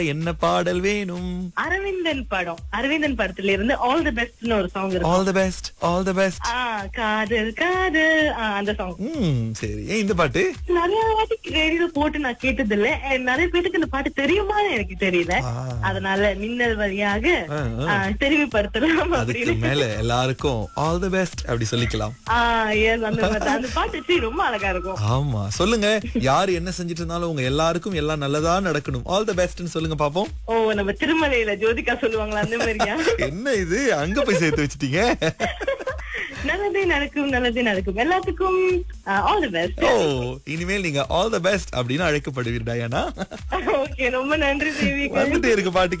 என்ன பாடல் வேணும் அரவிந்தன் படம் அரவிந்தன் படத்துல இருந்து ஆல் தி பெஸ்ட்னு ஒரு சாங் இருக்கும் all the best all the best ஆ, காதல் காதல் ஆ, அந்த சாங் ம் சரி ஏன் இந்த பாட்டு நிறைய வாட்டி ரேடியோ போட்டு நான் கேட்டது இல்ல அஹ் நிறைய பேருக்கு இந்த பாட்டு தெரியுமான்னு எனக்கு தெரியல ஆ. அதனால மின்னல் வழியாக ஆ, ஆ. ஆ, தெரிவுபடுத்தலாம் அதுக்கு அப்படின்னு மேல எல்லாருக்கும் ஆல் தி பெஸ்ட் அப்படி சொல்லிக்கலாம் ஆ, yes, அந்த மாதிரி. அந்த பாட்டு சீ, ரொம்ப அழகா இருக்கும் ஆமா சொல்லுங்க யார் என்ன செஞ்சுட்டு இருந்தாலும் உங்க எல்லாருக்கும் எல்லாம் நல்லதா நடக்கணும் ஆல் தி பெஸ்ட்னு சொல்லுங்க பாப்போம் ஓ நம்ம திருமலையில ஜோதிகா சொல்லுவாங்களா அந்த மாதிரியா என்ன இது அங்க போய் சேர்த்து வச்சிட்டீங்க நல்லதே நடக்கும் நல்லதே நடக்கும் எல்லாத்துக்கும் ஆல் தி பெஸ்ட் ஓ இனிமேல் நீங்க ஆல் தி பெஸ்ட் அப்படின்னு அழைக்கப்படுவீர் டயானா ஓகே ரொம்ப நன்றி தேவி வந்துட்டே இருக்கு பாட்டு